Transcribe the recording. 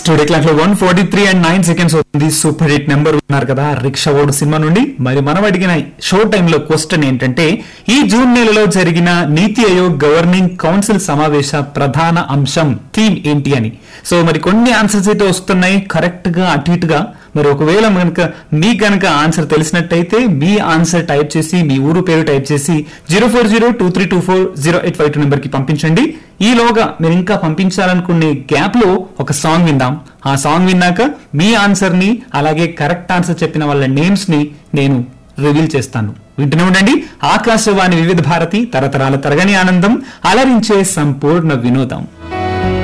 studio clock లో one forty three and nine seconds అవుతుంది super hit number ఉన్నారు కదా రిక్షా ఓడు సినిమా నుండి మరి మనం అడిగిన షో టైంలో క్వశ్చన్ ఏంటంటే ఈ జూన్ నెలలో జరిగిన నీతి ఆయోగ్ గవర్నింగ్ కౌన్సిల్ సమావేశ ప్రధాన అంశం థీమ్ ఏంటి అని సో మరి కొన్ని ఆన్సర్స్ అయితే వస్తున్నాయి కరెక్ట్ గా అటు ఇటుగా మరి ఒకవేళ కనుక మీ కనుక ఆన్సర్ తెలిసినట్టయితే మీ ఆన్సర్ టైప్ చేసి మీ ఊరు పేరు టైప్ చేసి zero four zero two three two four zero eight five two number కి పంపించండి ఈలోగా మీరు ఇంకా పంపించాలనుకునే గ్యాప్ లో ఒక సాంగ్ విందాం ఆ సాంగ్ విన్నాక మీ ఆన్సర్ ని అలాగే కరెక్ట్ ఆన్సర్ చెప్పిన వాళ్ళ నేమ్స్ ని నేను రివీల్ చేస్తాను వింటూనే ఉండండి ఆకాశవాణి వివిధ భారతి తరతరాల తరగని ఆనందం అలరించే సంపూర్ణ వినోదం